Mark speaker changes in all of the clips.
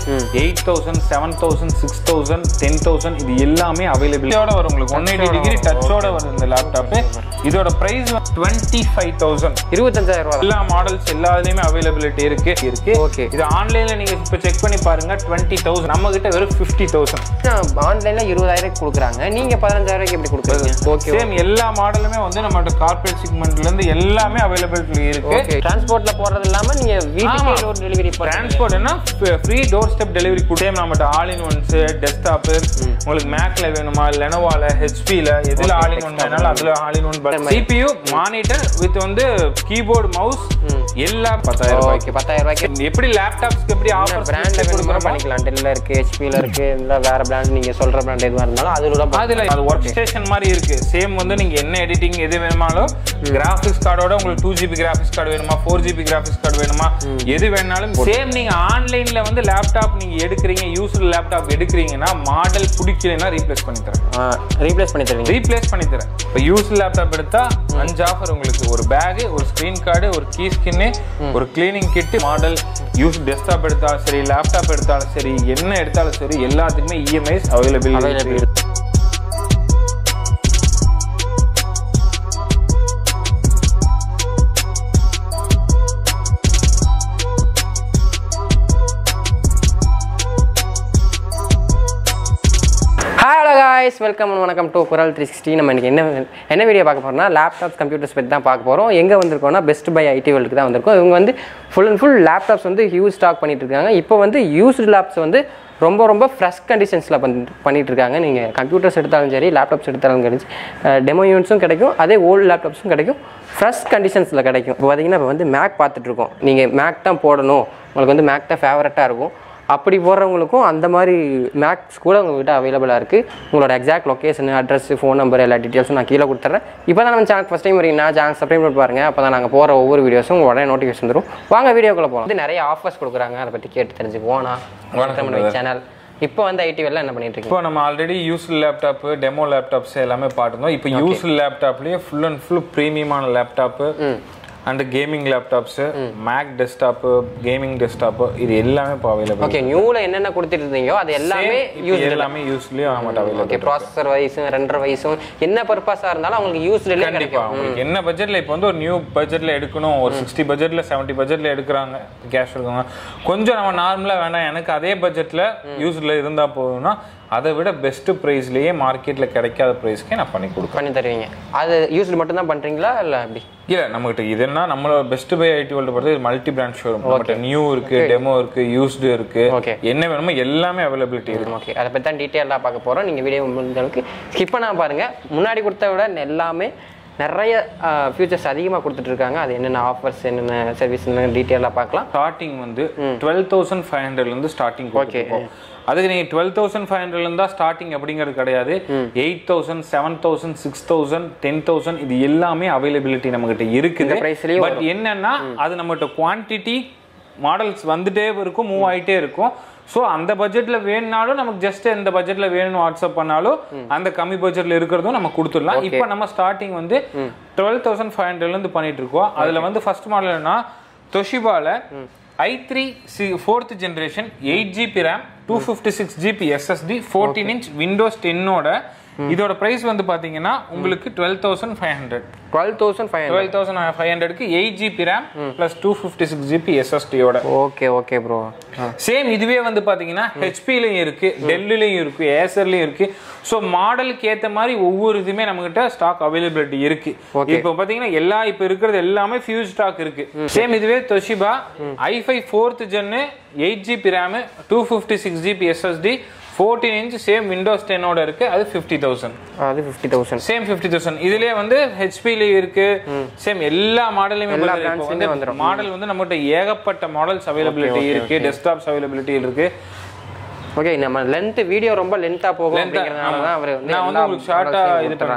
Speaker 1: Eight thousand seven thousand six thousand ten thousand இது எல்லாமே அவைலபிலிட்டியோட வரும் உங்களுக்கு ஒன் எயிட்டி டிகிரி டச்சோட வரும் இந்த லேப்டாப்பு இதோட ப்ரைஸ் டுவெண்ட்டி ஃபைவ் தௌசண்ட்
Speaker 2: இருபத்தஞ்சாயிரம் ரூபா
Speaker 1: எல்லா மாடல்ஸ் எல்லாத்துலயுமே அவைலபிலிட்டி இருக்கு இருக்கு
Speaker 2: Okay.
Speaker 1: இது ஆன்லைன்ல நீங்க இப்ப செக் பண்ணி பாருங்க டுவெண்ட்டி தௌசண்ட் நம்ம கிட்ட வெறும் ஃபிஃப்டி தௌசண்ட்
Speaker 2: ஆன்லைன்ல இருபதாயிரம் கொடுக்குறாங்க நீங்க பதினஞ்சாயிரம் எப்படி கொடுக்குறீங்க ஓகே
Speaker 1: சேம் எல்லா மாடலுமே வந்து நம்மளோட கார்பரேட் செக்மெண்ட்ல இருந்து எல்லாமே அவைலபிலிட்டி இருக்கு
Speaker 2: ஓகே டிரான்ஸ்போர்ட்ல போறது இல்லாம நீங்க வீட்டுக்கே
Speaker 1: ஆமா.
Speaker 2: டோர் டெலிவரி பண்ணுங்க
Speaker 1: டிரான்ஸ்போர்ட்னா free doorstep delivery same நம்மகிட்ட ஆல் இன் ஒன்ஸ் டெஸ்க்டாப் உங்களுக்கு மேக்ல வேணுமா லெனோவால ஹெச்பில எதுல ஆல் இன் ஒன் வேணாலும் அதுல all in one CPU monitor with வந்து கீபோர்டு மவுஸ் எல்லா பத்தாயிரம் ரூபாய்க்கு
Speaker 2: ஓகே பத்தாயிரம் ரூபாய்க்கு
Speaker 1: எப்படி லேப்டாப்ஸ்க்கு எப்படி ஆஃபர்
Speaker 2: பிராண்ட்ல கொடுக்குற பண்ணிக்கலாம் டெல்ல இருக்கு ஹெச்பில இருக்கு இல்ல வேற பிராண்ட் நீங்க சொல்ற பிராண்ட் எதுவா இருந்தாலும் அதுல தான்
Speaker 1: அதுல அது ஒர்க் ஸ்டேஷன் மாதிரி இருக்கு சேம் வந்து நீங்க என்ன எடிட்டிங் எது வேணுமாலும் கிராஃபிக்ஸ் கார்டோட உங்களுக்கு டூ ஜிபி கிராஃபிக்ஸ் கார்டு வேணுமா ஃபோர் ஜிபி கிராஃபிக்ஸ் கார்டு வேணுமா எது வேணாலும் சேம் நீங்க ஆன்லைன்ல வந்து லேப்டாப் நீங்க எடுக்கிறீங்க யூஸ்டு லேப்டாப் எடுக்கிறீங்கன்னா மாடல் பிடிக்கலைன்னா ரீப்ளேஸ் பண்ணி தரேன்
Speaker 2: ரீப்ளேஸ் பண்ணி தருவீங்க
Speaker 1: ரீப்ளேஸ் பண்ணி தரேன் இப்போ யூஸ் லேப்டாப் எடுத்தா அஞ்சு ஆஃபர் உங்களுக்கு ஒரு பேக் ஒரு ஸ்க்ரீன் கார்டு ஒரு கீ ஸ்கின்னு ஒரு cleaning kit model use desktop எடுத்தாலும் சரி லேப்டாப் எடுத்தாலும் சரி என்ன எடுத்தாலும் சரி எல்லாத்துக்குமே EMIs available
Speaker 2: Available. Hi hello guys welcome வணக்கம் டு குரல் த்ரீ சிக்ஸ்டி நம்ம இன்னைக்கு என்ன என்ன வீடியோ பார்க்க போறோம்னா லேப்டாப்ஸ் கம்ப்யூட்டர்ஸ் பற்றி தான் பார்க்க போகிறோம் எங்கே வந்திருக்கோம்னா பெஸ்ட் பை ஐடி வேர்ல்டுக்கு தான் வந்திருக்கோம் இவங்க வந்து ஃபுல் அண்ட் ஃபுல் லேப்டாப்ஸ் வந்து ஹியூஜ் ஸ்டாக் பண்ணிட்டு இருக்காங்க இப்போ வந்து யூஸ்டு லேப்ஸ் வந்து ரொம்ப ரொம்ப ஃப்ரெஷ் கண்டிஷன்ஸில் பண்ணி பண்ணிட்டு இருக்காங்க நீங்கள் கம்ப்யூட்டர்ஸ் எடுத்தாலும் சரி லேப்டாப்ஸ் எடுத்தாலும் கிடைச்சி டெமோ யூனிட்ஸும் கிடைக்கும் அதே ஓல்டு லேப்டாப்ஸும் கிடைக்கும் ஃப்ரெஷ் கண்டிஷன்ஸில் கிடைக்கும் இப்போ பார்த்தீங்கன்னா இப்போ வந்து மேக் பார்த்துட்டு இருக்கோம் நீங்கள் மேக் தான் போடணும் உங்களுக்கு வந்து மேக் தான் ஃபேவரட்டாக இருக்கும் அப்படி போடுறவங்களுக்கும் அந்த மாதிரி மேக்ஸ் கூட உங்கள்கிட்ட அவைலபிளாக இருக்குது உங்களோட exact location address phone number எல்லா டீட்டெயில்ஸும் நான் கீழே கொடுத்துட்றேன் இப்போ தான் நம்ம சேனல் ஃபஸ்ட் டைம் வரீங்கன்னா சேனல் சப்ஸ்கிரைப் பண்ணி பாருங்க அப்போ தான் நாங்கள் போகிற ஒவ்வொரு வீடியோஸும் உங்கள் உடனே நோட்டிஃபிகேஷன் வந்துடும் வாங்க வீடியோக்குள்ளே போகலாம் வந்து நிறைய ஆஃபர்ஸ் கொடுக்குறாங்க அதை பற்றி கேட்டு தெரிஞ்சுக்குவோம் நான்
Speaker 1: வணக்கம் brother.
Speaker 2: சேனல் இப்போ வந்து ஐடி வேலை என்ன பண்ணிட்டு இருக்கீங்க
Speaker 1: இப்போ நம்ம already use laptop demo laptops எல்லாமே பார்த்துருந்தோம் இப்போ யூஸ் லேப்டாப்லயே ஃபுல் அண்ட் ஃபுல் ப்ரீமியமான laptop and gaming laptops Mac desktop gaming desktop இது எல்லாமே இப்போ அவைலபிள்
Speaker 2: ஓகே நியூவில் என்னென்ன கொடுத்துட்டு இருந்தீங்களோ அது எல்லாமே யூஸ்
Speaker 1: எல்லாமே யூஸ்லயும் ஆமாம் அவைலபிள்
Speaker 2: ஓகே ப்ராசஸர் வைஸும் ரெண்டரை வயசும் என்ன பர்பஸாக இருந்தாலும் அவங்களுக்கு யூஸ்லேயே
Speaker 1: கண்டிப்பா
Speaker 2: கிடைக்கும்
Speaker 1: உங்களுக்கு என்ன பட்ஜெட்ல இப்போ வந்து ஒரு நியூ பட்ஜெட்ல எடுக்கணும் ஒரு சிக்ஸ்டி பட்ஜெட்ல செவன்ட்டி பட்ஜெட்ல எடுக்கிறாங்க கேஷ் இருக்கவங்க கொஞ்சம் நம்ம நார்மலா வேண்டாம் எனக்கு அதே பட்ஜெட்ல யூஸ்ல இருந்தா போதும்னா அதை விட பெஸ்ட் ப்ரைஸ்லயே மார்க்கெட்ல கிடைக்காத ப்ரைஸ்க்கே நான் பண்ணி கொடுக்குறேன்
Speaker 2: பண்ணி தருவீங்க அது யூஸ்டு மட்டும் தான் பண்ணுறீங்களா இல்லை எப்படி
Speaker 1: இல்ல நம்மகிட்ட இதுன்னா நம்மளோட பெஸ்ட் பை ஐடி வேர்ல்டு பொறுத்து மல்டி பிராண்ட் ஷோரூம் நம்மகிட்ட நியூ இருக்கு டெமோ இருக்கு யூஸ்டு இருக்கு
Speaker 2: Okay.
Speaker 1: என்ன வேணுமோ எல்லாமே அவைலபிலிட்டி இருக்கு
Speaker 2: ஓகே அதை பற்றி தான் டீட்டெயிலாக பார்க்க போகிறோம் நீங்கள் வீடியோ முடிஞ்ச அளவுக்கு ஸ்கிப் பண்ணாம பாருங்கள் முன்னாடி கொடுத்த விட எல்லாமே நிறைய ஃபியூச்சர்ஸ் அதிகமாக கொடுத்துட்டு இருக்காங்க அது என்னென்ன ஆஃபர்ஸ் என்னென்ன சர்வீஸ் டீட்டெயிலாக பார்க்கலாம்
Speaker 1: ஸ்டார்டிங் வந்து டுவெல் தௌசண்ட் ஃபைவ் ஹண்ட்ரட்ல இருந்து ஸ்டார்டிங்
Speaker 2: Okay.
Speaker 1: அதுக்கு நீங்க டுவெல் தௌசண்ட் ஃபைவ் ஹண்ட்ரட்ல இருந்தா ஸ்டார்டிங் அப்படிங்கிறது கிடையாது eight thousand seven thousand six thousand ten thousand இது எல்லாமே அவைலபிலிட்டி நம்ம கிட்ட இருக்குது
Speaker 2: இந்த price லயும்
Speaker 1: பட் என்னன்னா அது நம்மகிட்ட குவான்டிட்டி மாடல்ஸ் வந்துட்டே இருக்கும் மூவ் ஆயிட்டே இருக்கும் ஸோ அந்த பட்ஜெட்ல வேணும்னாலும் நமக்கு ஜஸ்ட் இந்த பட்ஜெட்ல வேணும்னு வாட்ஸ்அப் பண்ணாலும் அந்த கம்மி பட்ஜெட்ல இருக்கிறதும் நம்ம கொடுத்துடலாம் இப்போ நம்ம ஸ்டார்டிங் வந்து டுவெல் தௌசண்ட் ஃபைவ் ஹண்ட்ரட்ல இருந்து பண்ணிட்டு இருக்கோம் அதுல வந்து ஃபர்ஸ்ட் மாடல்னா தொஷிபால I three C fourth generation eight GB RAM two fifty six GB SSD fourteen inch Windows டென்னோட இதோட பிரைஸ் வந்து பாத்தீங்கன்னா உங்களுக்கு twelve thousand five hundred
Speaker 2: twelve thousand five
Speaker 1: twelve thousand five ஹண்ட்ரட்க்கு eight GB RAM plus two fifty six GB எஸ்எஸ்டியோட
Speaker 2: okay okay bro
Speaker 1: same இதுவே வந்து பாத்தீங்கன்னா ஹெச்பிலையும் இருக்கு டெல்லிலையும் இருக்கு ஏசர்லயும் இருக்கு ஸோ மாடலுக்கு ஏத்த மாதிரி ஒவ்வொரு இதுமே நம்மகிட்ட ஸ்டாக் அவைலபிலிட்டி இருக்கு இப்போ பாத்தீங்கன்னா எல்லா இப்போ இருக்கிறது எல்லாமே ஃபியூஸ் ஸ்டாக் இருக்கு சேம் இதுவே Toshiba I five fourth gen eight GB RAM two fifty six GB SSD fourteen inch same Windows டென்னோட இருக்கு அது ஃபிஃப்டி தௌசண்ட்
Speaker 2: அது fifty thousand
Speaker 1: same fifty thousand இதுலயே வந்து ஹெச்பிலையும் இருக்கு சேம் எல்லா மாடலுமே
Speaker 2: எல்லா
Speaker 1: வந்து இப்போ
Speaker 2: brandsலயுமே
Speaker 1: வந்து
Speaker 2: வந்துரும்.
Speaker 1: மாடல் வந்து நம்மகிட்ட ஏகப்பட்ட மாடல்ஸ் அவைலபிலிட்டி இருக்கு டெஸ்க்டாப்ஸ் அவைலபிலிட்டி இருக்கு
Speaker 2: ஓகே நம்ம லென்த் வீடியோ ரொம்ப லென்த்தாக போகும்
Speaker 1: Length ஆ,
Speaker 2: அப்படிங்கிறதுனால
Speaker 1: ஆமா.
Speaker 2: தான் அவர் வந்து
Speaker 1: நான் வந்து
Speaker 2: எல்லா
Speaker 1: உங்களுக்கு ஷார்ட்டா
Speaker 2: models-ஐயும்
Speaker 1: இது
Speaker 2: கொடுத்துறாங்க.
Speaker 1: பண்றேன்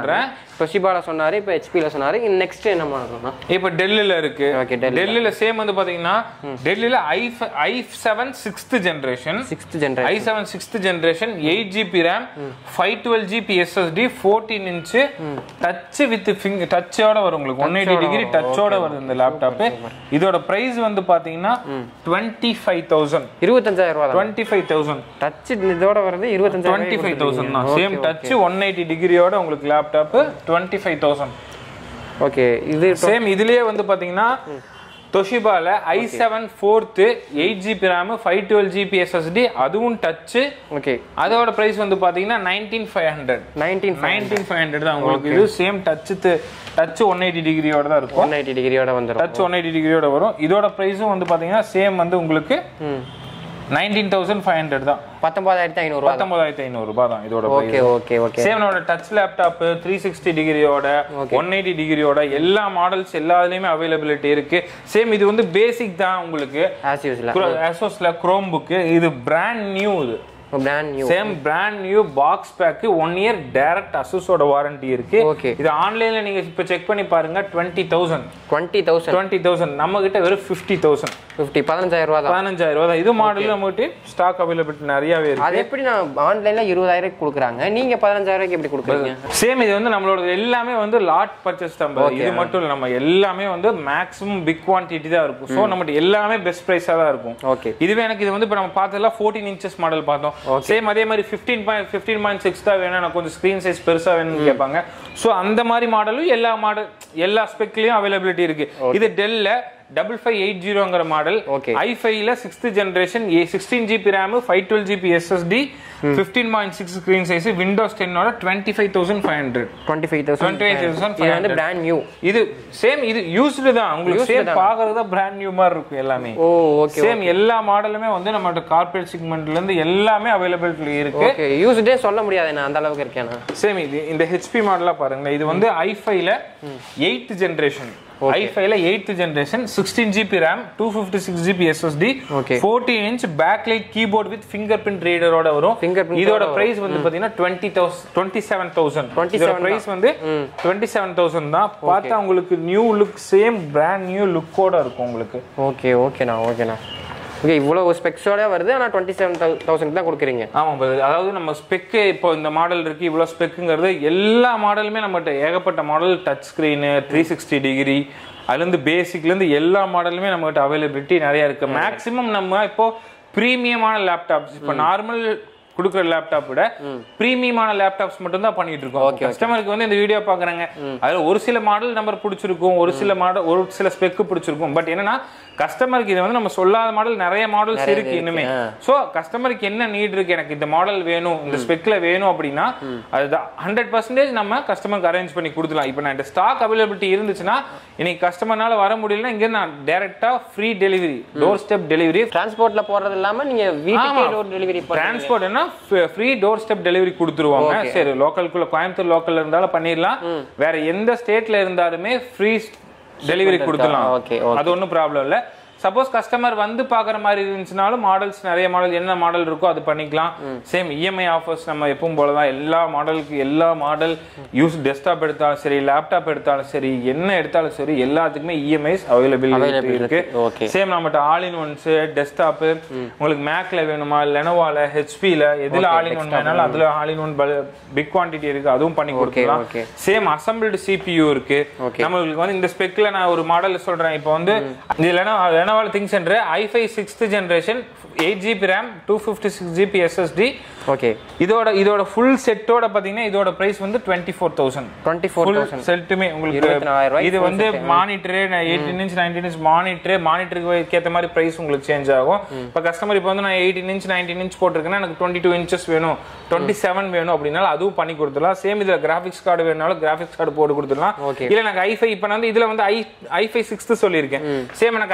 Speaker 2: டொஷிபால சொன்னாரு இப்போ ஹெச்பியில் சொன்னாரு நெக்ஸ்ட் என்ன பண்ணணும்னா
Speaker 1: இப்போ டெல்லியில் இருக்கு
Speaker 2: ஓகே டெல்
Speaker 1: டெல்லியில் சேம் வந்து பாத்தீங்கன்னா டெல்லியில் I I seven sixth generation
Speaker 2: sixth generation
Speaker 1: I seven sixth generation eight GB RAM five twelve GB SSD fourteen inch touch with finger டச்சோட வரும் உங்களுக்கு ஒன் எயிட்டி டிகிரி டச்சோட வருது இந்த லேப்டாப் இதோட பிரைஸ் வந்து பாத்தீங்கன்னா டுவெண்ட்டி ஃபைவ் தௌசண்ட்
Speaker 2: இருபத்தஞ்சாயிரம் ரூபா தான்
Speaker 1: டுவெண்ட்டி ஃபைவ் தௌசண்ட்
Speaker 2: டச் இதோட வருது இருபத்தஞ்சாயிரம்
Speaker 1: டுவெண்ட்டி ஃபைவ் தௌசண்ட் தான் சேம் டச் ஒன் எயிட்டி டிகிரியோட உங்களுக்கு laptop twenty five thousand
Speaker 2: okay இது
Speaker 1: சேம் இதுலயே வந்து பாத்தீங்கன்னா தொஷிபால I seven fourth eight GB RAM five twelve GB SSD அதுவும் டச்சு
Speaker 2: ஓகே
Speaker 1: அதோட பிரைஸ் வந்து பாத்தீங்கன்னா nineteen five hundred
Speaker 2: nineteen
Speaker 1: nineteen five hundred தான் உங்களுக்கு இது same touch touch one eighty டிகிரியோட தான் இருக்கும்
Speaker 2: ஒன் எயிட்டி டிகிரியோட வந்துடும்
Speaker 1: டச் ஒன் எயிட்டி டிகிரியோட வரும் இதோட பிரைஸும் வந்து பாத்தீங்கன்னா சேம் வந்து உங்களுக்கு
Speaker 2: ம்
Speaker 1: நைன்டீன் தௌசண்ட் ஃபைவ் ஹண்ட்ரட் தான்
Speaker 2: பத்தொன்பதாயிரத்தி ஐநூறுரூவா
Speaker 1: பத்தொன்பதாயிரத்தி ஐநூறு ரூபாய் தான் இதோட price.
Speaker 2: ஓகே ஓகே ஓகே
Speaker 1: சேவனோட டச் லேப்டாப் த்ரீ சிக்ஸ்டி டிகிரியோட ஒன் எயிட்டி டிகிரியோட எல்லா மாடல்ஸ் எல்லாத்துலயுமே அவைலபிலிட்டி இருக்கு சேம் இது வந்து பேசிக் தான் உங்களுக்கு
Speaker 2: ஆஸ் யூஸ்ல
Speaker 1: அசோஸ்ல குரோம் புக்கு இது பிராண்ட் நியூ இது
Speaker 2: brand new
Speaker 1: same brand new box pack one year direct அசோஸோட வாரண்டி இருக்கு
Speaker 2: Okay.
Speaker 1: இது ஆன்லைன்ல நீங்க இப்ப செக் பண்ணி பாருங்க twenty thousand
Speaker 2: twenty thousand
Speaker 1: twenty thousand நம்ம கிட்ட வெறும் ஃபிஃப்டி தௌசண்ட்
Speaker 2: ஃபிஃப்டி பதினஞ்சாயிரம் ரூபா தான்
Speaker 1: பதினஞ்சாயிரம் ரூபாய் தான் இது மாடல் நம்மகிட்ட ஸ்டாக் அவைலபிலிட்டி நிறையவே இருக்கு
Speaker 2: அது எப்படி நான் ஆன்லைன்ல இருபதாயிரம் கொடுக்குறாங்க நீங்க பதினஞ்சாயிரம் எப்படி கொடுக்குறீங்க
Speaker 1: சேம் இது வந்து நம்மளோட எல்லாமே வந்து லாட் பர்ச்சேஸ் தான் பாரு. இது மட்டும் இல்ல நம்ம எல்லாமே வந்து மேக்ஸிமம் பிக் குவான்டிட்டி தான் இருக்கும் ஸோ நம்மகிட்ட எல்லாமே பெஸ்ட் ப்ரைஸா தான் இருக்கும்
Speaker 2: ஓகே
Speaker 1: இதுவே எனக்கு இது வந்து இப்போ நம்ம பார்த்ததுல ஃபோர்டீன் இன்ச்சஸ் மாடல் பார்த்தோம் சேம் அதே மாதிரி fifteen point fifteen point six தான் வேணும் எனக்கு கொஞ்சம் ஸ்க்ரீன் சைஸ் பெருசா வேணும்னு கேட்பாங்க ஸோ அந்த மாதிரி மாடலும் எல்லா மாடல் எல்லா ஸ்பெக்லயும் அவைலபிலிட்டி இருக்கு இது டெல்ல டபுள் ஃபைவ் எயிட் ஜீரோங்கிற மாடல்
Speaker 2: Okay.
Speaker 1: ஐ ஃபைவ்ல சிக்ஸ்த் ஜென்ரேஷன் ஏ sixteen GB RAM five twelve GB SSD fifteen point six screen size Windows டென்னோட twenty five thousand five hundred
Speaker 2: twenty five thousand
Speaker 1: 28,500.
Speaker 2: இது வந்து பிராண்ட் நியூ
Speaker 1: இது சேம் இது used தான் உங்களுக்கு சேம் பாக்குறது தான் பிராண்ட் நியூ மாதிரி இருக்கும் எல்லாமே
Speaker 2: ஓ ஓகே
Speaker 1: சேம் எல்லா மாடலுமே வந்து நம்மகிட்ட கார்பரேட் செக்மெண்ட்ல இருந்து எல்லாமே அவைலபிலிட்டி இருக்கு
Speaker 2: ஓகே யூஸ்டே சொல்ல முடியாது நான் அந்த அளவுக்கு இருக்கேன்
Speaker 1: சேம் இது இந்த ஹெச்பி மாடலா பாருங்க இது வந்து ஐஃபைல எயித் ஜென்ரேஷன் ஐஃபைல eighth generation sixteen GB RAM two fifty six GB SSD
Speaker 2: Okay.
Speaker 1: Fourteen inch backlight keyboard with fingerprint ரீடரோட வரும்
Speaker 2: Fingerprint
Speaker 1: இதோட பிரைஸ் வந்து பாத்தீங்கன்னா twenty thousand twenty seven thousand
Speaker 2: 27
Speaker 1: price வந்து டுவெண்ட்டி செவன் தௌசண்ட் தான் பார்த்தா உங்களுக்கு new look same brand new லுக்கோட இருக்கும் உங்களுக்கு
Speaker 2: ஓகே ஓகேண்ணா ஓகேண்ணா ஓகே இவ்வளோ ஸ்பெக்ஸோட வருது ஆனால் டுவெண்ட்டி செவன் தௌசண்ட் தான் கொடுக்குறீங்க
Speaker 1: ஆமா brother. அதாவது நம்ம ஸ்பெக்கு இப்போ இந்த மாடல் இருக்கு இவ்வளோ ஸ்பெக்குங்கிறது எல்லா மாடலுமே நம்மகிட்ட ஏகப்பட்ட model touch screen three sixty degree அதுலேருந்து பேசிக்லேருந்து எல்லா மாடலுமே நம்மகிட்ட அவைலபிலிட்டி நிறைய இருக்கு மேக்ஸிமம் நம்ம இப்போ ப்ரீமியமான லேப்டாப்ஸ் இப்போ நார்மல் கொடுக்குற லேப்டாப் விட ப்ரீமியமான லேப்டாப்ஸ் மட்டும் தான் பண்ணிட்டு இருக்கோம் கஸ்டமருக்கு வந்து இந்த வீடியோ பாக்குறாங்க அதுல ஒரு சில மாடல் நம்பர் பிடிச்சிருக்கும் ஒரு சில மாடல் ஒரு சில ஸ்பெக் பிடிச்சிருக்கும் பட் என்னன்னா கஸ்டமருக்கு இது வந்து நம்ம சொல்லாத மாடல் நிறைய மாடல்ஸ் இருக்கு இன்னுமே சோ கஸ்டமருக்கு என்ன நீட் இருக்கு எனக்கு இந்த மாடல் வேணும் இந்த ஸ்பெக்ல வேணும் அப்படின்னா அதுதான் ஹண்ட்ரட் பர்சன்டேஜ் நம்ம கஸ்டமருக்கு அரேஞ்ச் பண்ணி கொடுத்துலாம் இப்போ நான் இந்த ஸ்டாக் அவைலபிலிட்டி இருந்துச்சுன்னா இன்னைக்கு கஸ்டமர்னால வர முடியலன்னா இங்க நான் டைரக்டா free delivery doorstep delivery
Speaker 2: டிரான்ஸ்போர்ட்ல போறது இல்லாம நீங்க வீட்டுக்கே
Speaker 1: ஆமா.
Speaker 2: டோர் டெலிவரி
Speaker 1: டிரான்ஸ்போர்ட்னா ஃப்ரீ டோர் ஸ்டெப் டெலிவரி கொடுத்துருவாங்க சரி லோக்கலுக்குள்ள கோயம்புத்தூர் லோக்கல்ல இருந்தாலும் பண்ணிடலாம் வேற எந்த ஸ்டேட்ல இருந்தாலுமே ஃப்ரீ டெலிவரி கொடுத்துடலாம்
Speaker 2: okay,
Speaker 1: அது ஒன்றும் ப்ராப்ளம் இல்ல சப்போஸ் கஸ்டமர் வந்து பாக்குற மாதிரி இருந்துச்சுனாலும் மாடல்ஸ் நிறைய மாடல் என்ன மாடல் இருக்கோ அது பண்ணிக்கலாம் சேம் இஎம்ஐ ஆஃபர்ஸ் நம்ம எப்பவும் போல தான் எல்லா மாடலுக்கு எல்லா மாடல் யூஸ் டெஸ்க்டாப் எடுத்தாலும் சரி லேப்டாப் எடுத்தாலும் சரி என்ன எடுத்தாலும் சரி எல்லாத்துக்குமே இஎம்ஐஸ் அவைலபிள்
Speaker 2: Available
Speaker 1: இருக்கு
Speaker 2: இருக்கு. Okay.
Speaker 1: சேம் நம்மகிட்ட ஆல் இன் ஒன்ஸ் டெஸ்க்டாப் உங்களுக்கு மேக்ல வேணுமா லெனோவால ஹெச்பில எதுல ஆல் இன் ஒன் வேணாலும் அதுல all in one big quantity இருக்கு அதுவும் பண்ணி கொடுக்கலாம்
Speaker 2: okay.
Speaker 1: சேம் அசம்பிள்டு சிபியூ இருக்கு
Speaker 2: Okay.
Speaker 1: நம்மளுக்கு வந்து இந்த ஸ்பெக்ல நான் ஒரு மாடல் சொல்றேன் இப்போ வந்து இந்த லெனோ லெனோவால ThinkCentre I five sixth generation eight GB RAM two fifty six GB SSD
Speaker 2: okay
Speaker 1: இதோட இதோட ஃபுல் செட்டோட பாத்தீங்கன்னா இதோட பிரைஸ் வந்து twenty four thousand
Speaker 2: twenty four
Speaker 1: full
Speaker 2: thousand
Speaker 1: செட்டுமே உங்களுக்கு
Speaker 2: இருபத்தி நாலாயிரம் ரூபாய்க்கு
Speaker 1: இது
Speaker 2: full
Speaker 1: வந்து
Speaker 2: set.
Speaker 1: Monitor eighteen inch nineteen inch monitor மானிட்டருக்கு ஏற்ற மாதிரி பிரைஸ் உங்களுக்கு சேஞ்ச் ஆகும் இப்போ கஸ்டமர் இப்போ வந்து நான் எயிட்டீன் இன்ச் நைன்டீன் இன்ச் போட்டிருக்கேன்னா எனக்கு டுவெண்ட்டி டூ இன்ச்சஸ் வேணும் டுவெண்ட்டி செவன் வேணும் அப்படின்னாலும் அதுவும் பண்ணி கொடுத்துடலாம் சேம் இதுல கிராஃபிக்ஸ் கார்டு வேணாலும் கிராஃபிக்ஸ் கார்டு போட்டு கொடுத்துடலாம்
Speaker 2: Okay.
Speaker 1: இல்ல எனக்கு ஐஃபை இப்போ நான் வந்து இதுல வந்து ஐ ஐஃபை சிக்ஸ்த் சொல்லியிருக்கேன் சேம் எனக்கு ஐ த்ரீ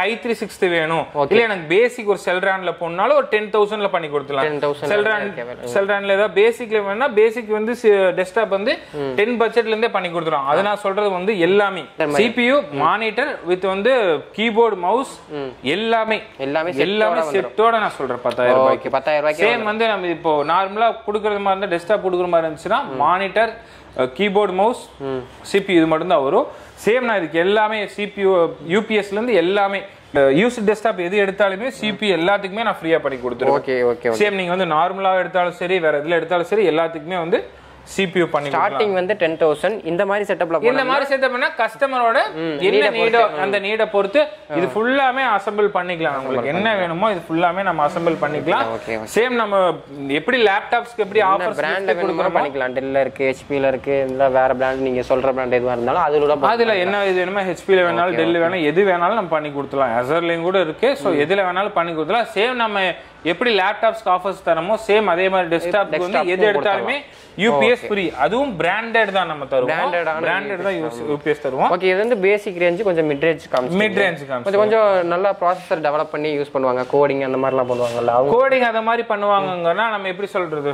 Speaker 1: சிக்ஸ்த் வேணும் இல்ல எனக்கு பேசிக் ஒரு செல்ரான்ல போனாலும் ஒரு டென் தௌசண்ட்ல பண்ணி கொடுத்துலாம்
Speaker 2: 10,000
Speaker 1: செல்ரான் செல்ரான்ல ஏதாவது பேசிக்ல வேணா பேசிக் வந்து டெஸ்க்டாப் வந்து டென் பட்ஜெட்ல இருந்தே பண்ணி கொடுத்துரும் அது நான் சொல்றது வந்து எல்லாமே சிபியு மானிட்டர் வித் வந்து கீபோர்டு மவுஸ் எல்லாமே
Speaker 2: எல்லாமே set
Speaker 1: எல்லாமே செட்டோட நான் சொல்றேன் பத்தாயிரம் ரூபாய்க்கு
Speaker 2: ஓகே பத்தாயிரம் ரூபாய்க்கு
Speaker 1: சேம் வந்து நம்ம இப்போ நார்மலா கொடுக்கறது மாதிரி இருந்தா டெஸ்க்டாப் கொடுக்குற மாதிரி இருந்துச்சுன்னா மானிட்டர் கீபோர்டு மவுஸ் சிபியு இது மட்டும் தான் வரும் சேம் நான் இதுக்கு எல்லாமே சிபியு யூபிஎஸ்ல இருந்து எல்லாமே யூஸ் டெஸ்க்டாப் எது எடுத்தாலுமே சிபி எல்லாத்துக்குமே நான் ஃப்ரீயா பண்ணி கொடுத்துருவேன்
Speaker 2: ஓகே ஓகே
Speaker 1: சேம் நீங்க வந்து நார்மலா எடுத்தாலும் சரி வேற எதுல எடுத்தாலும் சரி எல்லாத்துக்குமே வந்து சிபியு பண்ணி கொடுக்கலாம்.
Speaker 2: ஸ்டார்டிங் வந்து டென் தௌசண்ட் இந்த மாதிரி செட்டப்ல
Speaker 1: இந்த மாதிரி செட்டப் பண்ணா கஸ்டமரோட என்ன நீடோ அந்த நீட பொறுத்து இது ஃபுல்லாமே அசெம்பிள் பண்ணிக்கலாம் உங்களுக்கு என்ன வேணுமோ இது ஃபுல்லாமே நம்ம அசெம்பிள் பண்ணிக்கலாம்
Speaker 2: Okay,
Speaker 1: சேம் நம்ம எப்படி லேப்டாப்ஸ்க்கு எப்படி ஆஃபர்ஸ்
Speaker 2: பிராண்ட்ல வேணுமா பண்ணிக்கலாம் டெல்ல இருக்கு ஹெச்பில இருக்கு இல்ல வேற பிராண்ட் நீங்க சொல்ற பிராண்ட் எதுவா இருந்தாலும் அதுல கூட
Speaker 1: அதுல என்ன இது வேணுமோ ஹெச்பில வேணாலும் டெல் வேணாலும் எது வேணாலும் நம்ம பண்ணி கொடுத்துலாம் அசர்லயும் கூட இருக்கு சோ எதுல வேணாலும் பண்ணி கொடுத்துலாம் சேம் நம்ம எப்படி லேப்டாப்ஸ்க்கு ஆஃபர்ஸ் தரமோ சேம் அதே மாதிரி டெஸ்க்டாப்க்கு வந்து எது எடுத்தாலுமே யூபிஎஸ் ஃப்ரீ அதுவும் பிராண்டட் தான் நம்ம தருவோம்
Speaker 2: Branded ஆன
Speaker 1: பிராண்டட் தான் யூபிஎஸ் தருவோம்
Speaker 2: ஓகே இது வந்து பேசிக் ரேஞ்ச் கொஞ்சம் மிட் ரேஞ்ச் காமிச்சு
Speaker 1: மிட் ரேஞ்ச்
Speaker 2: கொஞ்சம் கொஞ்சம் நல்லா ப்ராசஸர் டெவலப் பண்ணி யூஸ் பண்ணுவாங்க கோடிங் அந்த மாதிரிலாம் பண்ணுவாங்கல்ல அவங்க
Speaker 1: கோடிங் அத மாதிரி பண்ணுவாங்கன்னா நம்ம எப்படி சொல்றது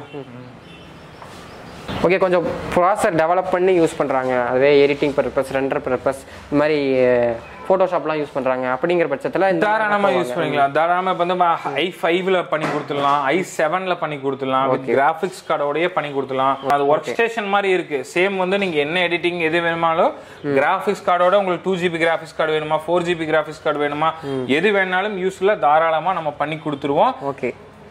Speaker 2: ஓகே கொஞ்சம் ப்ராசஸர் டெவலப் பண்ணி யூஸ் பண்ணுறாங்க அதுவே எடிட்டிங் பர்பஸ் ரெண்டர் பர்பஸ் இந்த மாதிரி ஃபோட்டோஷாப்லாம் யூஸ் பண்ணுறாங்க அப்படிங்கிற பட்சத்தில் இந்த
Speaker 1: தாராளமா யூஸ் பண்ணிக்கலாம் தாராளமா இப்ப வந்து ஐ ஃபைவ்ல பண்ணி கொடுத்துடலாம் ஐ செவன்ல பண்ணி கொடுத்துடலாம் வித் கிராஃபிக்ஸ் கார்டோடயே பண்ணி கொடுத்துடலாம் அது ஒர்க் ஸ்டேஷன் மாதிரி இருக்கு சேம் வந்து நீங்க என்ன எடிட்டிங் எது வேணுமாலும் கிராஃபிக்ஸ் கார்டோட உங்களுக்கு டூ ஜிபி கிராஃபிக்ஸ் கார்டு வேணுமா ஃபோர் ஜிபி கிராஃபிக்ஸ் கார்டு வேணுமா எது வேணாலும் யூஸ்ல தாராளமா நம்ம பண்ணி கொடுத்துருவோம்
Speaker 2: ஓகே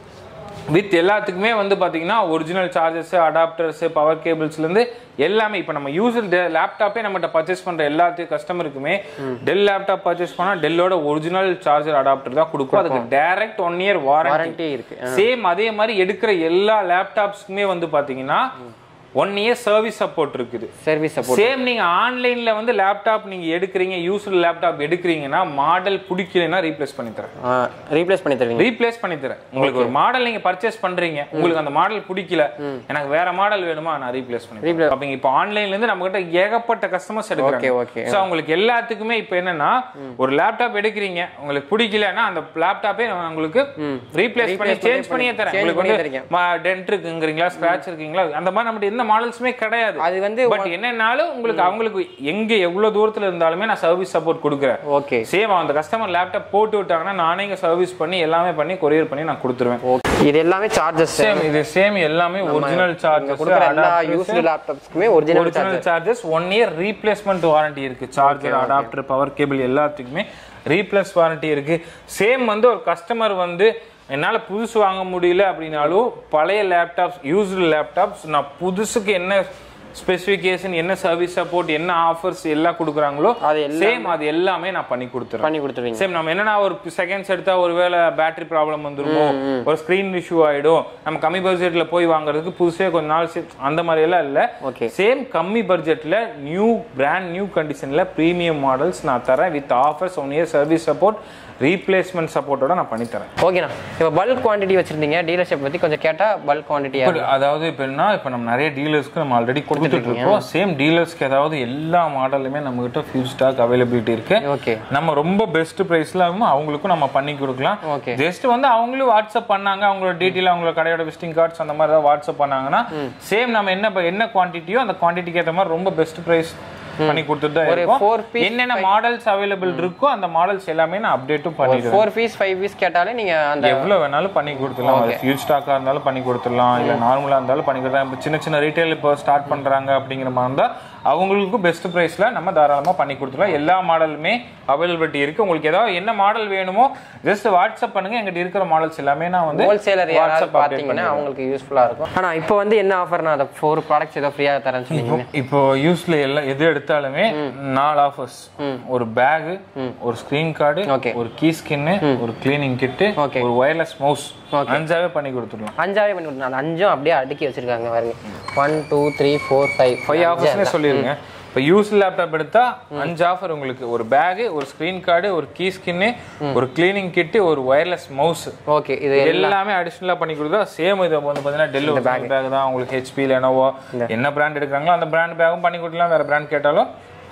Speaker 1: வித் எல்லாத்துக்குமே வந்து பாத்தீங்கன்னா ஒரிஜினல் சார்ஜஸ் அடாப்டர்ஸ் பவர் கேபிள்ஸ்ல இருந்து எல்லாமே இப்போ நம்ம யூசர் லேப்டாப்பே நம்மகிட்ட பர்ச்சேஸ் பண்ற எல்லாத்தையும் கஸ்டமருக்குமே டெல் லேப்டாப் பர்ச்சேஸ் பண்ணா டெல்லோட ஒரிஜினல் சார்ஜர் அடாப்டர் தான் கொடுக்கும் அதுக்கு direct one year warranty
Speaker 2: warranty இருக்கு
Speaker 1: சேம் அதே மாதிரி எடுக்கிற எல்லா லேப்டாப்ஸ்க்குமே வந்து பாத்தீங்கன்னா ஒன் இயர் சர்வீஸ் சப்போர்ட் இருக்குது
Speaker 2: சர்வீஸ் சப்போர்ட்
Speaker 1: சேம் நீங்க ஆன்லைன்ல வந்து லேப்டாப் நீங்க எடுக்கிறீங்க யூஸ்டு லேப்டாப் எடுக்கிறீங்கன்னா மாடல் பிடிக்கலைன்னா ரீப்ளேஸ் பண்ணி தரேன்
Speaker 2: ரீப்ளேஸ் பண்ணி தருவீங்க
Speaker 1: ரீப்ளேஸ் பண்ணி தரேன் உங்களுக்கு ஒரு மாடல் நீங்க பர்ச்சேஸ் பண்றீங்க உங்களுக்கு அந்த மாடல் பிடிக்கல எனக்கு வேற மாடல் வேணுமா நான் ரீப்ளேஸ் பண்ணி
Speaker 2: Replace.
Speaker 1: அப்ப இப்போ ஆன்லைன்ல இருந்து நம்ம கிட்ட ஏகப்பட்ட கஸ்டமர்ஸ்
Speaker 2: ஓகே
Speaker 1: எடுக்கிறாங்க
Speaker 2: ஓகே
Speaker 1: சோ உங்களுக்கு எல்லாத்துக்குமே இப்போ என்னன்னா ஒரு லேப்டாப் எடுக்கிறீங்க உங்களுக்கு பிடிக்கலன்னா அந்த லேப்டாப்பே உங்களுக்கு ரீப்ளேஸ் பண்ணி சேஞ்ச் பண்ணியே தரேன்
Speaker 2: change
Speaker 1: உங்களுக்கு
Speaker 2: பண்ணி
Speaker 1: வந்து டென்ட் இருக்குங்கிறீங்களா ஸ்கிராட்ச் இருக்குங்களா அந்த மாதிரி நம்மகிட்ட எந்த மாடல்ஸுமே கிடையாது
Speaker 2: அது வந்து
Speaker 1: பட் என்னன்னாலும் உங்களுக்கு அவங்களுக்கு எங்க எவ்வளவு தூரத்துல இருந்தாலுமே நான் சர்வீஸ் சப்போர்ட் கொடுக்குறேன்
Speaker 2: ஓகே
Speaker 1: சேம் அந்த கஸ்டமர் லேப்டாப் போட்டு விட்டாங்கன்னா நானே இங்க சர்வீஸ் பண்ணி எல்லாமே பண்ணி கொரியர் பண்ணி நான் கொடுத்துருவேன்
Speaker 2: ஓகே இது எல்லாமே சார்ஜஸ்
Speaker 1: சேம் இது சேம் எல்லாமே ஒரிஜினல்
Speaker 2: கொடுக்குற எல்லா
Speaker 1: சார்ஜஸ்
Speaker 2: யூஸ்டு லேப்டாப்ஸ்க்குமே original
Speaker 1: original charges one year replacement warranty இருக்கு சார்ஜர் அடாப்டர் பவர் கேபிள் எல்லாத்துக்குமே ரீப்ளேஸ் வாரண்டி இருக்கு சேம் வந்து ஒரு கஸ்டமர் வந்து என்னால புதுசு வாங்க முடியல அப்படின்னாலும் பழைய லேப்டாப்ஸ் யூஸ்டு லேப்டாப்ஸ் நான் புதுசுக்கு என்ன ஸ்பெசிஃபிகேஷன் என்ன சர்வீஸ் சப்போர்ட் என்ன ஆஃபர்ஸ் எல்லாம் கொடுக்குறாங்களோ
Speaker 2: அது எல்லாமே-
Speaker 1: சேம் அது எல்லாமே நான் பண்ணி கொடுத்துறேன்
Speaker 2: பண்ணி கொடுத்துருவீங்க
Speaker 1: சேம் நம்ம என்னன்னா ஒரு செகண்ட்ஸ் எடுத்தா ஒருவேளை பேட்டரி ப்ராப்ளம் வந்துருமோ ஒரு ஸ்கிரீன் இஷ்யூ ஆயிடும் நம்ம கம்மி பட்ஜெட்ல போய் வாங்குறதுக்கு புதுசே கொஞ்ச நாள் சி- அந்த மாதிரி எல்லாம் இல்ல
Speaker 2: ஓகே
Speaker 1: சேம் கம்மி பட்ஜெட்ல நியூ பிராண்ட் நியூ கண்டிஷன்ல பிரீமியம் மாடல்ஸ் நான் தரேன் with offers one year service support replacement சப்போர்ட்டோட நான் பண்ணி தரேன்
Speaker 2: ஓகேண்ணா இப்போ பல்க் குவான்டிட்டி வச்சிருந்தீங்க டீலர்ஷிப் பத்தி கொஞ்சம் கேட்டா பல்க் குவான்டிட்டி
Speaker 1: இப்ப அதாவது இப்போ என்ன இப்போ நம்ம நிறைய டீலர்ஸ்க்கு நம்ம ஆல்ரெடி கொடுத்துட்டு இருக்கோம் சேம் டீலர்ஸ்க்கு ஏதாவது எல்லா மாடலுமே நம்ம கிட்ட ஃபியூ ஸ்டாக் அவைலபிலிட்டி இருக்கு
Speaker 2: ஓகே
Speaker 1: நம்ம ரொம்ப பெஸ்ட் பிரைஸ்ல அவங்களுக்கும் நம்ம பண்ணி கொடுக்கலாம்
Speaker 2: ஓகே
Speaker 1: ஜஸ்ட் வந்து அவங்களும் வாட்ஸ்அப் பண்ணாங்க அவங்களோட டீட்டெயில் அவங்களோட கடையோட விசிட்டிங் கார்ட்ஸ் அந்த மாதிரி ஏதாவது வாட்ஸ்அப் பண்ணாங்கன்னா சேம் நம்ம என்ன என்ன குவான்டிட்டியோ அந்த குவான்டிட்டிக்கு ஏற்ற மாதிரி ரொம்ப பெஸ்ட் பிரைஸ் பண்ணி கொடுத்துட்டு தான்
Speaker 2: ஒரு
Speaker 1: இருக்கோம்
Speaker 2: four piece,
Speaker 1: என்னென்ன மாடல்ஸ் அவைலபிள் இருக்கோ அந்த மாடல்ஸ் எல்லாமே நான் அப்டேட்டும் பண்ணிடுவேன்
Speaker 2: ஃபோர் பீஸ் ஃபைவ் பீஸ் கேட்டாலே நீங்க அந்த
Speaker 1: எவ்வளவு வேணாலும் பண்ணி கொடுத்துடலாம் அது ஃபியூல் ஸ்டாக்கா இருந்தாலும் பண்ணி கொடுத்துடலாம் இல்ல நார்மலா இருந்தாலும் பண்ணி கொடுத்துடலாம் இப்போ சின்ன சின்ன ரீட்டைல் இப்போ ஸ்டார்ட் பண்றாங்க அப்படிங்கிற மாதிரி இருந்தா அவங்களுக்கும் பெஸ்ட் பிரைஸ்ல நம்ம தாராளமா பண்ணி கொடுத்துடலாம் எல்லா மாடலுமே அவைலபிலிட்டி இருக்கு உங்களுக்கு ஏதாவது என்ன மாடல் வேணுமோ ஜஸ்ட் வாட்ஸ்அப் பண்ணுங்க எங்கிட்ட இருக்கிற மாடல்ஸ் எல்லாமே நான் வந்து
Speaker 2: ஹோல்சேலர் யாராவது
Speaker 1: வாட்ஸ்அப் அப்டேட்
Speaker 2: பார்த்தீங்கன்னா அவங்களுக்கு யூஸ்ஃபுல்லா இருக்கும் ஆனா இப்போ வந்து என்ன ஆஃபர்னா அந்த ஃபோர் ப்ராடக்ட்ஸ் ஏதோ ஃப்ரீயா தரேன்னு சொன்னீங்க
Speaker 1: இப்போ யூஸ்ல எல்லாம் எது எடுத்தாலுமே நாலு ஆஃபர்ஸ் ஒரு பேக் ஒரு ஸ்கிரீன் கார்டு
Speaker 2: Okay.
Speaker 1: ஒரு கீ ஸ்கின்னு ஒரு கிளீனிங் கிட்டு
Speaker 2: Okay.
Speaker 1: ஒரு ஒயர்லெஸ் மவுஸ் அஞ்சாவே பண்ணி கொடுத்துடலாம்
Speaker 2: அஞ்சாவே பண்ணி கொடுத்தேன் அந்த அஞ்சும் அப்படியே அடுக்கி வச்சிருக்காங்க பாருங்க one two three four five
Speaker 1: five ஆஃபர்ஸ்னே சொல்லிருங்க இப்போ யூஸ் லேப்டாப் எடுத்தா அஞ்சு ஆஃபர் உங்களுக்கு ஒரு பேக் ஒரு ஸ்கிரீன் கார்டு ஒரு கீ ஸ்கின்னு ஒரு கிளீனிங் கிட்டு ஒரு ஒயர்லெஸ் மவுஸ்
Speaker 2: ஓகே இது
Speaker 1: எல்லாமே அடிஷனலா பண்ணி கொடுத்தா சேம் இது வந்து பாத்தீங்கன்னா டெல் பேக் தான் உங்களுக்கு ஹெச்பி லெனோவோ என்ன பிராண்ட் எடுக்கிறாங்களோ அந்த பிராண்ட் பேக்கும் பண்ணி கொடுக்கலாம் வேற பிராண்ட் கேட்டாலும்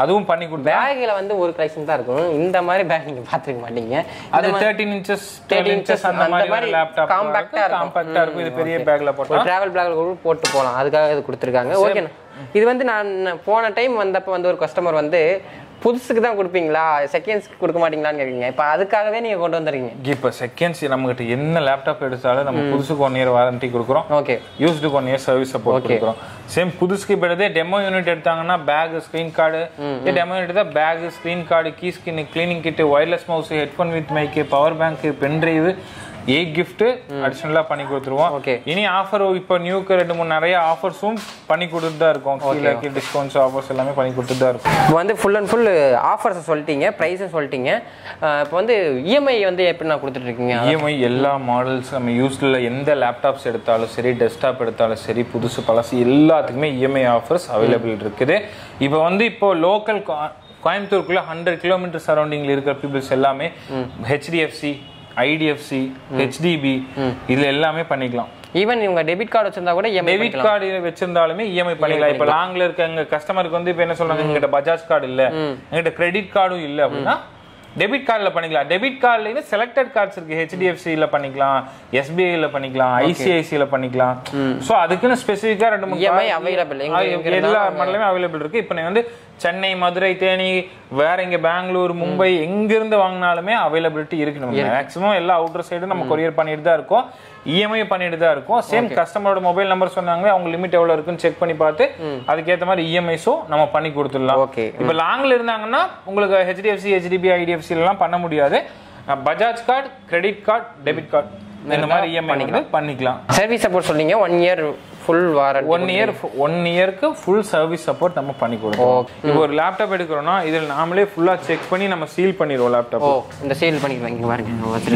Speaker 1: அதுவும் பண்ணி கொடுத்தா
Speaker 2: பேக்கில் வந்து ஒரு கலெக்ஷன் தான் இருக்கும் இந்த மாதிரி பேக் நீங்க பார்த்துருக்க மாட்டீங்க
Speaker 1: அது தேர்ட்டின் இன்ச்சஸ் தேர்ட்டி இன்ச்சஸ் அந்த மாதிரி லேப்டாப்
Speaker 2: காம்பாக்டா இருக்கும்
Speaker 1: காம்பாக்டா இருக்கும் இது பெரிய பேக்ல போட்டா
Speaker 2: ஒரு டிராவல் பிளாக் கூட போட்டு போகலாம் அதுக்காக இது கொடுத்துருக்காங்க ஓகேண்ணா இது வந்து நான் போன டைம் வந்தப்போ வந்து ஒரு கஸ்டமர் வந்து புதுசுக்கு தான் கொடுப்பீங்களா செகண்ட்ஸ்க்கு கொடுக்க மாட்டீங்களான்னு கேட்குறீங்க இப்போ அதுக்காகவே நீங்க கொண்டு வந்துருக்கீங்க
Speaker 1: இப்போ செகண்ட்ஸ் நம்மகிட்ட என்ன லேப்டாப் எடுத்தாலும் நம்ம புதுசுக்கு ஒன் இயர் வாரண்டி கொடுக்குறோம்
Speaker 2: ஓகே
Speaker 1: யூஸ்டுக்கு ஒன் இயர் சர்வீஸ் சப்போர்ட் கொடுக்குறோம் சேம் புதுசுக்கு இப்போ எடுத்து டெமோ யூனிட் எடுத்தாங்கன்னா bag screen guard demo unit தான் bag screen guard key skin cleaning kit wireless mouse headphone with mic power bank pen drive a gift அடிஷனலா பண்ணி கொடுத்துருவோம்
Speaker 2: Okay.
Speaker 1: இனி ஆஃபர் இப்போ நியூக்கு ரெண்டு மூணு நிறைய ஆஃபர்ஸும் பண்ணி கொடுத்துட்டு தான் இருக்கும் கீழே டிஸ்கவுண்ட்ஸ் ஆஃபர்ஸ் எல்லாமே பண்ணி கொடுத்துட்டு தான் இருக்கும்
Speaker 2: இப்போ வந்து ஃபுல் அண்ட் ஃபுல் ஆஃபர்ஸை சொல்லிட்டீங்க ப்ரைஸும் சொல்லிட்டீங்க இப்போ வந்து இஎம்ஐ வந்து எப்படி நான் கொடுத்துட்ருக்கீங்க
Speaker 1: இஎம்ஐ எல்லா மாடல்ஸ் நம்ம யூஸ்ல எந்த லேப்டாப்ஸ் எடுத்தாலும் சரி டெஸ்க்டாப் எடுத்தாலும் சரி புதுசு பழசு எல்லாத்துக்குமே இஎம்ஐ ஆஃபர்ஸ் அவைலபிள் இருக்குது இப்போ வந்து இப்போ லோக்கல் கோயம்புத்தூருக்குள்ள ஹண்ட்ரட் கிலோமீட்டர் சரௌண்டிங்ல இருக்கிற பீப்புள்ஸ் எல்லாமே ஹெச்டிஎஃப்சி ஐடிஎஃப்சி ஹெச்டிபி இதுல எல்லாமே பண்ணிக்கலாம்
Speaker 2: ஈவன் இவங்க டெபிட் கார்டு வச்சிருந்தா கூட இஎம்ஐ
Speaker 1: டெபிட் கார்டு வச்சிருந்தாலுமே இஎம்ஐ பண்ணிக்கலாம் இப்ப லாங்ல இருக்க எங்க கஸ்டமருக்கு வந்து இப்ப என்ன சொல்றாங்க எங்கிட்ட பஜாஜ் கார்டு இல்ல எங்கிட்ட கிரெடிட் கார்டும் இல்ல அப்படின்னா டெபிட் கார்டில் பண்ணிக்கலாம் டெபிட் கார்டில் செலக்டட் கார்ட்ஸ் இருக்கு ஹெச்டிஎஃப்சியில் பண்ணிக்கலாம் எஸ்பிஐல பண்ணிக்கலாம் ஐசிஐசியில் பண்ணிக்கலாம் ஸோ அதுக்குன்னு ஸ்பெசிஃபிக்காக ரெண்டு மூணு
Speaker 2: EMI
Speaker 1: card-
Speaker 2: available. எங்க-
Speaker 1: ஆ,
Speaker 2: எங்க
Speaker 1: எல்லா மாடலுமே அவைலபிள் இருக்கு இப்போ நீ வந்து சென்னை மதுரை தேனி வேற இங்க பெங்களூர் மும்பை எங்க இருந்து வாங்கினாலுமே அவைலபிலிட்டி இருக்கு நம்ம மேக்ஸிமம் எல்லா அவுட்டர் சைடும் நம்ம கொரியர் பண்ணிட்டு தான் இருக்கோம் இஎம்ஐ பண்ணிட்டு தான் இருக்கோம் சேம் கஸ்டமரோட மொபைல் நம்பர் சொன்னாங்க அவங்க லிமிட் எவ்வளவு இருக்குன்னு செக் பண்ணி பார்த்து அதுக்கேற்ற மாதிரி இஎம்ஐஸும் நம்ம பண்ணி கொடுத்துடலாம்
Speaker 2: Okay.
Speaker 1: இப்போ லாங்ல இருந்தாங்கன்னா உங்களுக்கு ஹெச்டிஎஃப்சி ஹெச்டிபி ஐடிஎஃப்சி எல்லாம் பண்ண முடியாது Bajaj card credit card debit card இந்த மாதிரி இஎம்ஐ பண்ணிக்கலாம்
Speaker 2: சர்வீஸ் சப்போர்ட் சொன்னீங்க one year full warranty
Speaker 1: one year one இயருக்கு ஃபுல் சர்வீஸ் சப்போர்ட் நம்ம பண்ணி கொடுப்போம் இப்போ ஒரு லேப்டாப் எடுக்கிறோம்னா இதில் நாமளே ஃபுல்லா செக் பண்ணி நம்ம சீல் பண்ணிடுவோம் லேப்டாப்
Speaker 2: ஓ இந்த சீல் பண்ணிக்கலாம் இங்க பாருங்க இங்க வச்சிருக்கேன்.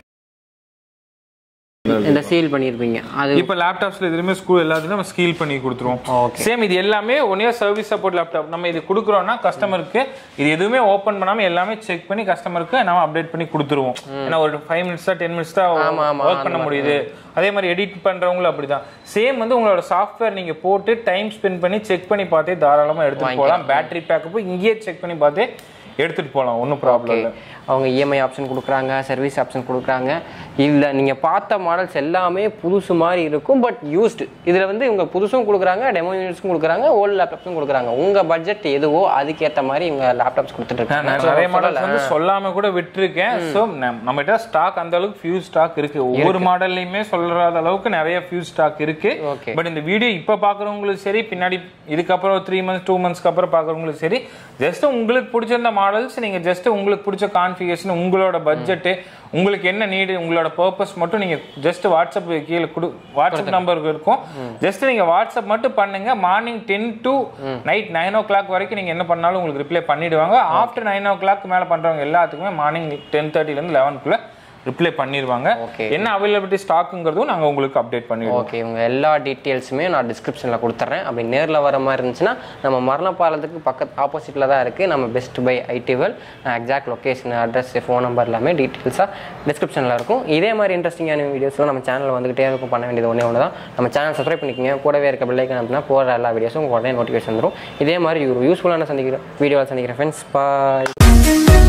Speaker 2: இந்த சீல் பண்ணியிருப்பீங்க அது
Speaker 1: இப்போ லேப்டாப்ஸ்ல எதுவுமே ஸ்கூல் எல்லாத்துலயும் நம்ம ஸ்கீல் பண்ணி கொடுத்துருவோம் சேம் இது எல்லாமே one year service support laptop நம்ம இது கொடுக்குறோம்னா கஸ்டமருக்கு இது எதுவுமே ஓப்பன் பண்ணாம எல்லாமே செக் பண்ணி கஸ்டமருக்கு நம்ம அப்டேட் பண்ணி கொடுத்துருவோம் ஏன்னா ஒரு ஃபைவ் மினிட்ஸ் தான் டென் மினிட்ஸ் தான்
Speaker 2: ஆமா, ஆமா,
Speaker 1: ஒர்க் பண்ண முடியுது அதே மாதிரி எடிட் பண்றவங்களும் அப்படிதான் சேம் வந்து உங்களோட சாஃப்ட்வேர் நீங்க போட்டு டைம் ஸ்பெண்ட் பண்ணி செக் பண்ணி பார்த்தே தாராளமா எடுத்துட்டு போகலாம் பேட்டரி பேக்கப் இங்கேயே செக் பண்ணி பார்த்தே எடுத்துட்டு போகலாம் ஒன்றும் ப்ராப்ளம் இல்லை
Speaker 2: அவங்க இஎம்ஐ ஆப்ஷன் கொடுக்குறாங்க சர்வீஸ் ஆப்ஷன் கொடுக்குறாங்க இதில் நீங்கள் பார்த்த மாடல்ஸ் எல்லாமே புதுசு மாதிரி இருக்கும் பட் யூஸ்டு இதில் வந்து இவங்க புதுசும் கொடுக்குறாங்க டெமோ யூனிட்ஸும் கொடுக்குறாங்க ஓல்டு லேப்டாப்ஸும் கொடுக்குறாங்க உங்கள் பட்ஜெட் எதுவோ அதுக்கேற்ற மாதிரி இவங்க லேப்டாப்ஸ் கொடுத்துட்டு
Speaker 1: நான்
Speaker 2: இருக்காங்க
Speaker 1: நிறைய மாடல்ஸ் வந்து சொல்லாம கூட விட்டுருக்கேன் ஸோ நம்ம கிட்ட ஸ்டாக் அந்த அளவுக்கு ஃபியூ ஸ்டாக் இருக்கு ஒவ்வொரு மாடல்லையுமே சொல்றாத அளவுக்கு நிறைய ஃபியூ ஸ்டாக் இருக்கு
Speaker 2: Okay.
Speaker 1: பட் இந்த வீடியோ இப்ப பாக்குறவங்களுக்கு சரி பின்னாடி இதுக்கப்புறம் த்ரீ மந்த்ஸ் டூ மந்த்ஸ்க்கு அப்புறம் பாக்குறவங்களுக்கு சரி ஜஸ்ட் உங்களுக்கு பிடிச்சிருந்த மாடல்ஸ் நீங்க ஜஸ்ட் உங்களுக்கு பிடிச்ச கான்ஃபிகேஷன் உங்களோட பட்ஜெட் உங்களுக்கு என்ன நீடு உங்களோட பர்பஸ் மட்டும் நீங்க ஜஸ்ட் வாட்ஸ்அப் கீழே கொடு வாட்ஸ்அப் நம்பருக்கு இருக்கும் ஜஸ்ட் நீங்க வாட்ஸ்அப் மட்டும் பண்ணுங்க morning ten to night nine o'clock வரைக்கும் நீங்க என்ன பண்ணாலும் உங்களுக்கு ரிப்ளை பண்ணிடுவாங்க ஆஃப்டர் நைன் ஓ கிளாக் மேல பண்றவங்க எல்லாத்துக்குமே மார்னிங் டென் தேர்ட்டில இருந்து லெவனுக்குள்ள ரிப்ளை பண்ணிடுவாங்க
Speaker 2: Okay.
Speaker 1: என்ன அவைலபிலிட்டி ஸ்டாக்குங்கிறதும் நாங்க உங்களுக்கு அப்டேட் பண்ணிடுவோம்
Speaker 2: ஓகே இவங்க எல்லா டீட்டெயில்ஸுமே நான் டிஸ்கிரிப்ஷனில் கொடுத்துட்றேன் அப்படி நேரில் வர மாதிரி இருந்துச்சுன்னா நம்ம மரணப்பாலத்துக்கு பக்கத்து ஆப்போசிட்டில் தான் இருக்குது நம்ம பெஸ்ட் பை ஐடிவல் exact location address phone number எல்லாமே டீட்டெயில்ஸாக டிஸ்கிரிப்ஷனில் இருக்கும் இதே மாதிரி இன்ட்ரெஸ்டிங்கான வீடியோஸ்லாம் நம்ம சேனலில் வந்துகிட்டே இருக்கும் பண்ண வேண்டியது ஒன்றே ஒன்று தான் நம்ம சேனல் சப்ஸ்கிரைப் பண்ணிக்கோங்க கூடவே இருக்க பிள்ளைக்கு அப்படின்னா போகிற எல்லா வீடியோஸும் உடனே நோட்டிஃபிகேஷன் வந்துடும் இதே மாதிரி ஒரு யூஸ்ஃபுல்லான சந்திக்கிற வீடியோவில் சந்திக்கிறேன் ஃப்ரெண்ட்ஸ் பாய்